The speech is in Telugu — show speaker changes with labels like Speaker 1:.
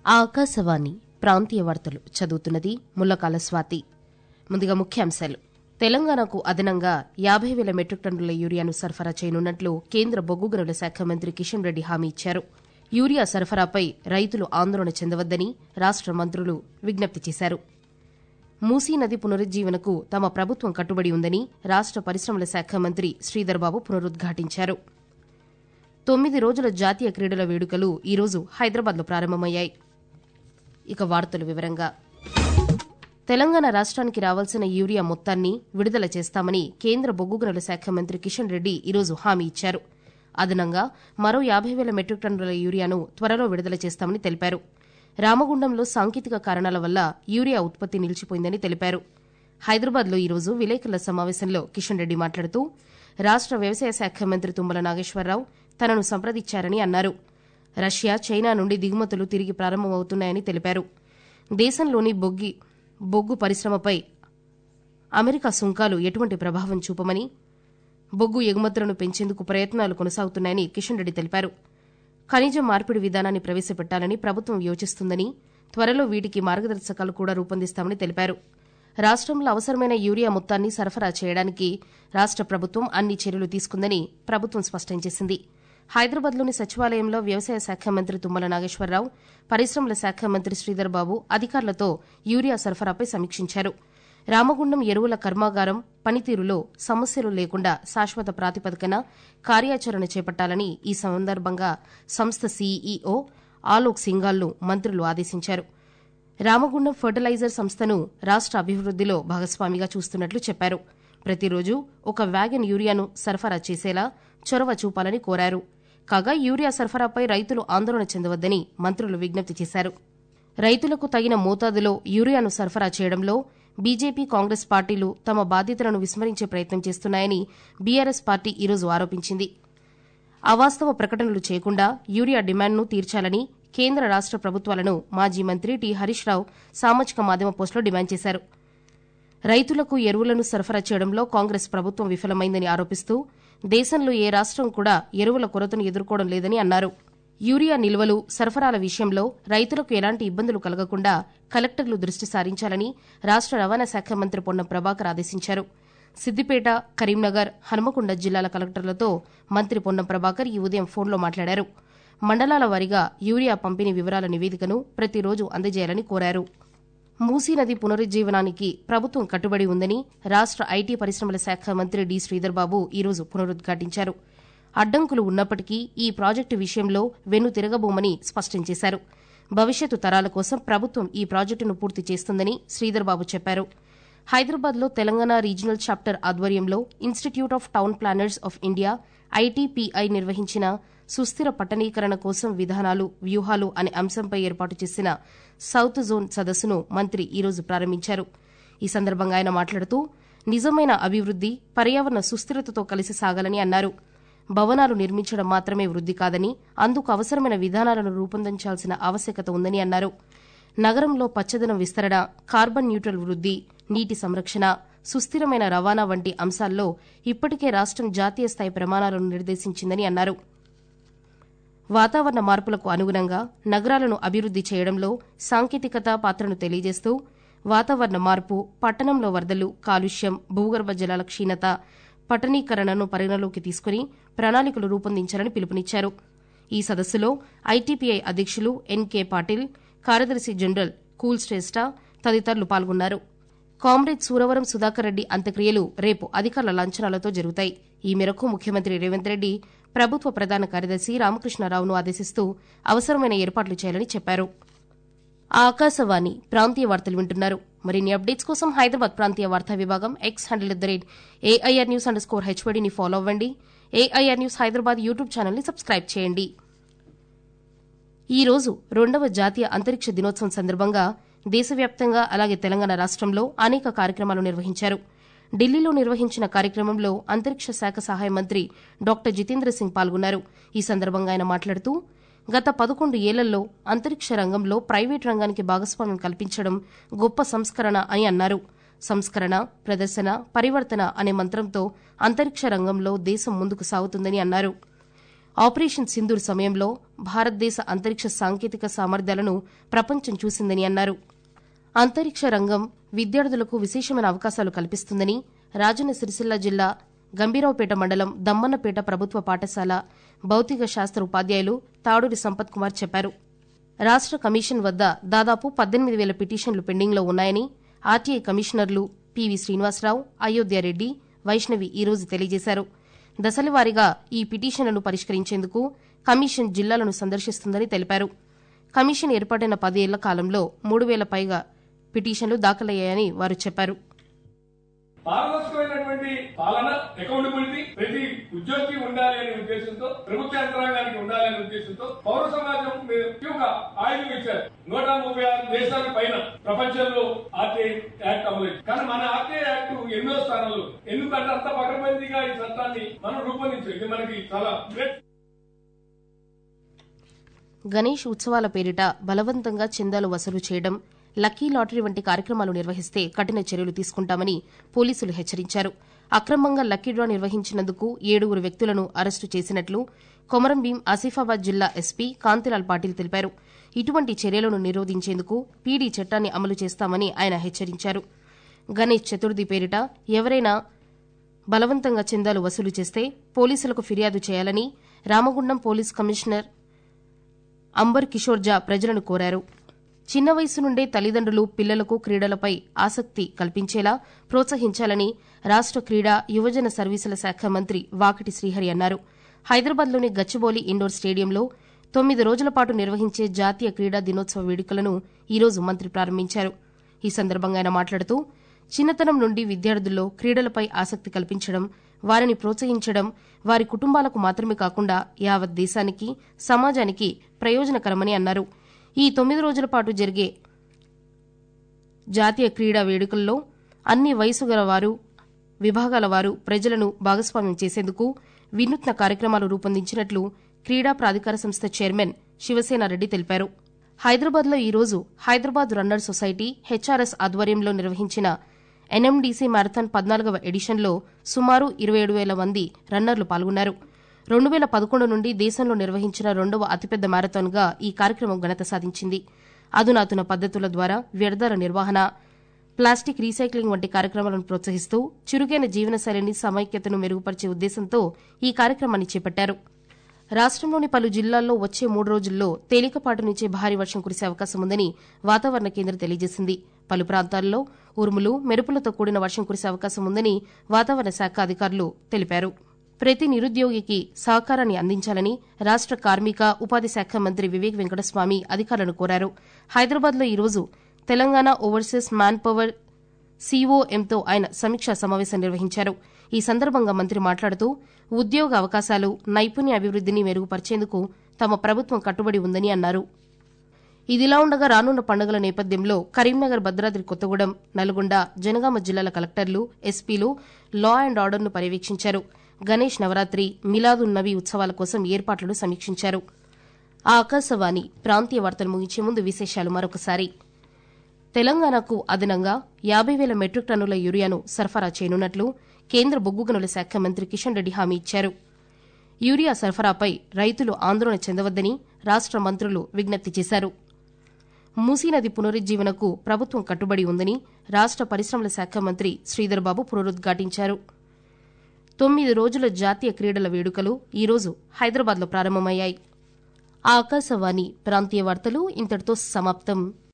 Speaker 1: ఆకాశవాణి ప్రాంతీయ వార్తలు చదువుతున్నది ముల్లకాల స్వాతి ముందుగా ముఖ్యాంశాలు తెలంగాణకు అదనంగా యాభై వేల మెట్రిక్ టన్నుల యూరియాను సరఫరా చేయనున్నట్లు కేంద్ర బొగ్గు గనుల శాఖ మంత్రి కిషన్ రెడ్డి హామీ ఇచ్చారు యూరియా సరఫరాపై రైతులు ఆందోళన చెందవద్దని రాష్ట మంత్రులు విజ్ఞప్తి చేశారు మూసీ నది పునరుజ్జీవనకు తమ ప్రభుత్వం కట్టుబడి ఉందని రాష్ట పరిశ్రమల శాఖ మంత్రి శ్రీధర్బాబు పునరుద్ఘాటించారు తొమ్మిది రోజుల జాతీయ క్రీడల వేడుకలు ఈరోజు హైదరాబాద్లో ప్రారంభమయ్యాయి ఇక వార్తలు వివరంగా తెలంగాణ రాష్ట్రానికి రావాల్సిన యూరియా మొత్తాన్ని విడుదల చేస్తామని కేంద్ర బొగ్గు గనుల శాఖ మంత్రి కిషన్ రెడ్డి ఈరోజు హామీ ఇచ్చారు అదనంగా మరో యాభై వేల మెట్రిక్ టన్నుల యూరియాను త్వరలో విడుదల చేస్తామని తెలిపారు రామగుండంలో సాంకేతిక కారణాల వల్ల యూరియా ఉత్పత్తి నిలిచిపోయిందని తెలిపారు హైదరాబాద్లో ఈరోజు విలేకరుల సమావేశంలో కిషన్ రెడ్డి మాట్లాడుతూ రాష్ట వ్యవసాయ శాఖ మంత్రి తుమ్మల నాగేశ్వరరావు తనను సంప్రదించారని అన్నారు రష్యా చైనా నుండి దిగుమతులు తిరిగి ప్రారంభమవుతున్నాయని తెలిపారు దేశంలోని బొగ్గి బొగ్గు పరిశ్రమపై అమెరికా సుంకాలు ఎటువంటి ప్రభావం చూపమని బొగ్గు ఎగుమతులను పెంచేందుకు ప్రయత్నాలు కొనసాగుతున్నాయని కిషన్ రెడ్డి తెలిపారు ఖనిజ మార్పిడి విధానాన్ని ప్రవేశపెట్టాలని ప్రభుత్వం యోచిస్తుందని త్వరలో వీటికి మార్గదర్శకాలు కూడా రూపొందిస్తామని తెలిపారు రాష్ట్రంలో అవసరమైన యూరియా మొత్తాన్ని సరఫరా చేయడానికి రాష్ట ప్రభుత్వం అన్ని చర్యలు తీసుకుందని ప్రభుత్వం స్పష్టం చేసింది హైదరాబాద్లోని సచివాలయంలో వ్యవసాయ శాఖ మంత్రి తుమ్మల నాగేశ్వరరావు పరిశ్రమల శాఖ మంత్రి శ్రీధర్ బాబు అధికారులతో యూరియా సరఫరాపై సమీక్షించారు రామగుండం ఎరువుల కర్మాగారం పనితీరులో సమస్యలు లేకుండా శాశ్వత ప్రాతిపదికన కార్యాచరణ చేపట్టాలని ఈ సందర్భంగా సంస్థ సీఈఓ ఆలోక్ సింగాల్ను మంత్రులు ఆదేశించారు రామగుండం ఫర్టిలైజర్ సంస్థను రాష్ట అభివృద్దిలో భాగస్వామిగా చూస్తున్నట్లు చెప్పారు ప్రతిరోజు ఒక వ్యాగన్ యూరియాను సరఫరా చేసేలా చొరవ చూపాలని కోరారు కాగా యూరియా సరఫరాపై రైతులు ఆందోళన చెందవద్దని మంత్రులు విజ్ఞప్తి చేశారు రైతులకు తగిన మోతాదులో యూరియాను సరఫరా చేయడంలో బీజేపీ కాంగ్రెస్ పార్టీలు తమ బాధ్యతలను విస్మరించే ప్రయత్నం చేస్తున్నాయని బీఆర్ఎస్ పార్టీ ఈరోజు ఆరోపించింది అవాస్తవ ప్రకటనలు చేయకుండా యూరియా డిమాండ్ను తీర్చాలని కేంద్ర రాష్ట ప్రభుత్వాలను మాజీ మంత్రి టి హరీష్ రావు సామాజిక మాధ్యమ పోస్టులో డిమాండ్ చేశారు రైతులకు ఎరువులను సరఫరా చేయడంలో కాంగ్రెస్ ప్రభుత్వం విఫలమైందని ఆరోపిస్తూ దేశంలో ఏ రాష్టం కూడా ఎరువుల కొరతను ఎదుర్కోవడం లేదని అన్నారు యూరియా నిల్వలు సరఫరాల విషయంలో రైతులకు ఎలాంటి ఇబ్బందులు కలగకుండా కలెక్టర్లు దృష్టి సారించాలని రాష్ట రవాణా శాఖ మంత్రి పొన్నం ప్రభాకర్ ఆదేశించారు సిద్దిపేట కరీంనగర్ హనుమకొండ జిల్లాల కలెక్టర్లతో మంత్రి పొన్నం ప్రభాకర్ ఈ ఉదయం ఫోన్లో మాట్లాడారు మండలాల వారీగా యూరియా పంపిణీ వివరాల నివేదికను ప్రతిరోజు అందజేయాలని కోరారు మూసీ నది పునరుజ్జీవనానికి ప్రభుత్వం కట్టుబడి ఉందని రాష్ట ఐటీ పరిశ్రమల శాఖ మంత్రి డి శ్రీధర్బాబు ఈరోజు పునరుద్ఘాటించారు అడ్డంకులు ఉన్నప్పటికీ ఈ ప్రాజెక్టు విషయంలో వెన్ను తిరగబోమని స్పష్టం చేశారు భవిష్యత్తు తరాల కోసం ప్రభుత్వం ఈ ప్రాజెక్టును పూర్తి చేస్తుందని శ్రీధర్బాబు చెప్పారు హైదరాబాద్లో తెలంగాణ రీజనల్ చాప్టర్ ఆధ్వర్యంలో institute of town planners of India ITPI నిర్వహించిన సుస్థిర పట్టణీకరణ కోసం విధానాలు వ్యూహాలు అనే అంశంపై ఏర్పాటు చేసిన సౌత్ జోన్ సదస్సును మంత్రి ఈరోజు ప్రారంభించారు ఈ సందర్భంగా ఆయన మాట్లాడుతూ నిజమైన అభివృద్ది పర్యావరణ సుస్థిరతతో కలిసి సాగాలని అన్నారు భవనాలు నిర్మించడం మాత్రమే వృద్ది కాదని అందుకు అవసరమైన విధానాలను రూపొందించాల్సిన ఆవశ్యకత ఉందని అన్నారు నగరంలో పచ్చదనం విస్తరణ కార్బన్ న్యూట్రల్ వృద్ది నీటి సంరక్షణ సుస్థిరమైన రవాణా వంటి అంశాల్లో ఇప్పటికే రాష్టం జాతీయ స్థాయి ప్రమాణాలను నిర్దేశించిందని అన్నారు వాతావరణ మార్పులకు అనుగుణంగా నగరాలను అభివృద్ది చేయడంలో సాంకేతికత పాత్రను తెలియజేస్తూ వాతావరణ మార్పు పట్టణంలో వరదలు కాలుష్యం భూగర్భ జలాల క్షీణత పట్టణీకరణను పరిగణలోకి తీసుకుని ప్రణాళికలు రూపొందించాలని పిలుపునిచ్చారు ఈ సదస్సులో ఐటీపీఐ అధ్యక్షులు ఎన్కే పాటిల్ కార్యదర్శి జనరల్ కూల్ శ్రేష్ఠ తదితరులు పాల్గొన్నారు కామ్రేడ్ సూరవరం సుధాకర్ రెడ్డి అంత్యక్రియలు రేపు అధికారుల లాంఛనాలతో జరుగుతాయి ఈ మేరకు ముఖ్యమంత్రి రేవంత్ రెడ్డి ప్రభుత్వ ప్రధాన కార్యదర్శి రామకృష్ణారావును ఆదేశిస్తూ అవసరమైన ఏర్పాట్లు చేయాలని చెప్పారు ఆకాశవాణి ప్రాంతీయ వార్తలు వింటున్నారు మరిన్ని అప్డేట్స్ కోసం హైదరాబాద్ ప్రాంతీయ వార్తా విభాగం X handle at the rate AIR news underscore score హెచ్వడిని ఫాలో అవ్వండి ఏఐఆర్ న్యూస్ హైదరాబాద్ యూట్యూబ్ ఛానల్ని సబ్స్క్రైబ్ చేయండి ఈ రోజు రెండవ జాతీయ అంతరిక్ష దినోత్సవం సందర్భంగా దేశవ్యాప్తంగా అలాగే తెలంగాణ రాష్టంలో అనేక కార్యక్రమాలు నిర్వహించారు ఢిల్లీలో నిర్వహించిన కార్యక్రమంలో అంతరిక్ష శాఖ సహాయ మంత్రి డాక్టర్ జితేంద్ర సింగ్ పాల్గొన్నారు ఈ సందర్భంగా ఆయన మాట్లాడుతూ గత పదకొండు ఏళ్లలో అంతరిక్ష రంగంలో ప్రైవేట్ రంగానికి భాగస్వామ్యం కల్పించడం గొప్ప సంస్కరణ అని అన్నారు సంస్కరణ ప్రదర్శన పరివర్తన అనే మంత్రంతో అంతరిక్ష రంగంలో దేశం ముందుకు సాగుతుందని అన్నారు ఆపరేషన్ సింధూర్ సమయంలో భారతదేశ అంతరిక్ష సాంకేతిక సామర్థ్యాలను ప్రపంచం చూసిందని అన్నారు అంతరిక్ష రంగం విద్యార్థులకు విశేషమైన అవకాశాలు కల్పిస్తుందని రాజన్న సిరిసిల్ల జిల్లా గంభీరావుపేట మండలం దమ్మన్నపేట ప్రభుత్వ పాఠశాల భౌతిక శాస్త్ర ఉపాధ్యాయులు తాడూరి సంపత్ కుమార్ చెప్పారు రాష్ట కమిషన్ వద్ద దాదాపు పద్దెనిమిది వేల పిటిషన్లు పెండింగ్లో ఉన్నాయని ఆర్టీఐ కమిషనర్లు పివి శ్రీనివాసరావు అయోధ్యారెడ్డి వైష్ణవి ఈరోజు తెలియజేశారు దశలవారీగా ఈ పిటిషన్లను పరిష్కరించేందుకు కమిషన్ జిల్లాలను సందర్శిస్తుందని తెలిపారు కమిషన్ ఏర్పాటైన పదేళ్ల కాలంలో మూడు వేల పైగా పిటిషన్లు దాఖలయ్యాయని వారు చెప్పారు
Speaker 2: పారదర్శకమైనటువంటి పాలన అకౌంటబిలిటీ ప్రతి ఉద్యోగి ఉండాలి అనే ఉద్దేశంతో ప్రభుత్వ యంత్రాంగానికి ఉండాలి అనే ఉద్దేశంతో పౌర సమాజం మీద ఒక ఆయుధం ఇచ్చారు నూట ముప్పై ఆరు దేశాల పైన ప్రపంచంలో ఆర్టీఐ యాక్ట్ అమలు కానీ మన ఆర్టీఐ యాక్ట్ ఎన్నో స్థానాలు ఎందుకంటే అంత పకడ్బందీగా ఈ చట్టాన్ని మనం రూపొందించాం ఇది మనకి చాలా గ్రేట్
Speaker 1: గణేష్ ఉత్సవాల పేరిట బలవంతంగా చందాలు వసూలు చేయడం లక్కీ లాటరీ వంటి కార్యక్రమాలు నిర్వహిస్తే కఠిన చర్యలు తీసుకుంటామని పోలీసులు హెచ్చరించారు అక్రమంగా లక్కీ డ్రా నిర్వహించినందుకు ఏడుగురు వ్యక్తులను అరెస్టు చేసినట్లు కొమరంభీం ఆసిఫాబాద్ జిల్లా ఎస్పీ కాంతిలాల్ పాటిల్ తెలిపారు ఇటువంటి చర్యలను నిరోధించేందుకు పీడీ చట్టాన్ని అమలు చేస్తామని ఆయన హెచ్చరించారు గణేష్ చతుర్థి పేరిట ఎవరైనా బలవంతంగా చందాలు వసూలు చేస్తే పోలీసులకు ఫిర్యాదు చేయాలని రామగుండం పోలీస్ కమిషనర్ అంబర్ కిషోర్ జా ప్రజలను కోరారు చిన్న వయసు నుండే తల్లిదండ్రులు పిల్లలకు క్రీడలపై ఆసక్తి కల్పించేలా ప్రోత్సహించాలని రాష్ట క్రీడా యువజన సర్వీసుల శాఖ మంత్రి వాకటి శ్రీహరి అన్నారు హైదరాబాద్లోని గచ్చిబౌలి ఇండోర్ స్టేడియంలో తొమ్మిది రోజుల పాటు నిర్వహించే జాతీయ క్రీడా దినోత్సవ వేడుకలను ఈరోజు మంత్రి ప్రారంభించారు ఈ సందర్భంగా ఆయన మాట్లాడుతూ చిన్నతనం నుండి విద్యార్థుల్లో క్రీడలపై ఆసక్తి కల్పించడం వారిని ప్రోత్సహించడం వారి కుటుంబాలకు మాత్రమే కాకుండా యావత్ దేశానికి సమాజానికి ప్రయోజనకరమని అన్నారు ఈ తొమ్మిది రోజుల పాటు జరిగే జాతీయ క్రీడా వేడుకల్లో అన్ని వయసు గల వారు విభాగాల వారు ప్రజలను భాగస్వామ్యం చేసేందుకు వినూత్న కార్యక్రమాలు రూపొందించినట్లు క్రీడా ప్రాధికార సంస్థ చైర్మన్ శివసేనారెడ్డి తెలిపారు హైదరాబాద్లో ఈరోజు హైదరాబాద్ రన్నర్ సొసైటీ హెచ్ఆర్ఎస్ ఆధ్వర్యంలో నిర్వహించిన ఎన్ఎండీసీ మ్యారథాన్ పద్నాలుగవ ఎడిషన్లో సుమారు ఇరవై ఏడు వేల మంది రన్నర్లు పాల్గొన్నారు రెండు వేల పదకొండు నుండి దేశంలో నిర్వహించిన రెండవ అతిపెద్ద మ్యారథాన్గా ఈ కార్యక్రమం ఘనత సాధించింది అధునాతన పద్దతుల ద్వారా వ్యర్థాల నిర్వహణ ప్లాస్టిక్ రీసైక్లింగ్ వంటి కార్యక్రమాలను ప్రోత్సహిస్తూ చురుకైన జీవనశైలిని సమైక్యతను మెరుగుపరిచే ఉద్దేశంతో ఈ కార్యక్రమాన్ని చేపట్టారు రాష్టంలోని పలు జిల్లాల్లో వచ్చే మూడు రోజుల్లో తేలికపాటి నుంచి భారీ వర్షం కురిసే అవకాశం ఉందని వాతావరణ కేంద్రం తెలియజేసింది పలు ప్రాంతాల్లో ఉరుములు మెరుపులతో కూడిన వర్షం కురిసే అవకాశం ఉందని వాతావరణ శాఖ అధికారులు తెలిపారు ప్రతి నిరుద్యోగికి సహకారాన్ని అందించాలని రాష్ట కార్మిక ఉపాధి శాఖ మంత్రి వివేక్ వెంకటస్వామి అధికారులను కోరారు హైదరాబాద్లో ఈరోజు తెలంగాణ ఓవర్సీస్ మ్యాన్ పవర్ సీఓఎంతో ఆయన సమీక్షా సమావేశం నిర్వహించారు ఈ సందర్భంగా మంత్రి మాట్లాడుతూ ఉద్యోగ అవకాశాలు నైపుణ్య అభివృద్దిని మెరుగుపరిచేందుకు తమ ప్రభుత్వం కట్టుబడి ఉందని అన్నారు ఇదిలా ఉండగా రానున్న పండుగల నేపథ్యంలో కరీంనగర్ భద్రాద్రి కొత్తగూడెం నల్గొండ జనగామ జిల్లాల కలెక్టర్లు ఎస్పీలు లా అండ్ ఆర్డర్ను పర్యవేక్షించారు గణేష్ నవరాత్రి మిలాదున్ నబీ ఉత్సవాల కోసం ఏర్పాట్లను సమీక్షించారు ఆ ఆకాశవాణి ప్రాంతీయ వార్తలు ముగించే ముందు విశేషాలు మరొకసారి తెలంగాణకు అదనంగా యాబై వేల మెట్రిక్ టన్నుల యూరియాను సరఫరా చేయనున్నట్లు కేంద్ర బొగ్గు గనుల శాఖ మంత్రి కిషన్ రెడ్డి హామీ ఇచ్చారు యూరియా సరఫరాపై రైతులు ఆందోళన చెందవద్దని రాష్ట మంత్రులు విజ్ఞప్తి చేశారు మూసీనది పునరుజ్జీవనకు ప్రభుత్వం కట్టుబడి ఉందని రాష్ట పరిశ్రమల శాఖ మంత్రి శ్రీధర్ బాబు పునరుద్ఘాటించారు తొమ్మిది రోజుల జాతీయ క్రీడల వేడుకలు ఈరోజు హైదరాబాద్లో ప్రారంభమయ్యాయి ఆ ఆకాశవాణి ప్రాంతీయ వార్తలు ఇంతటితో సమాప్తం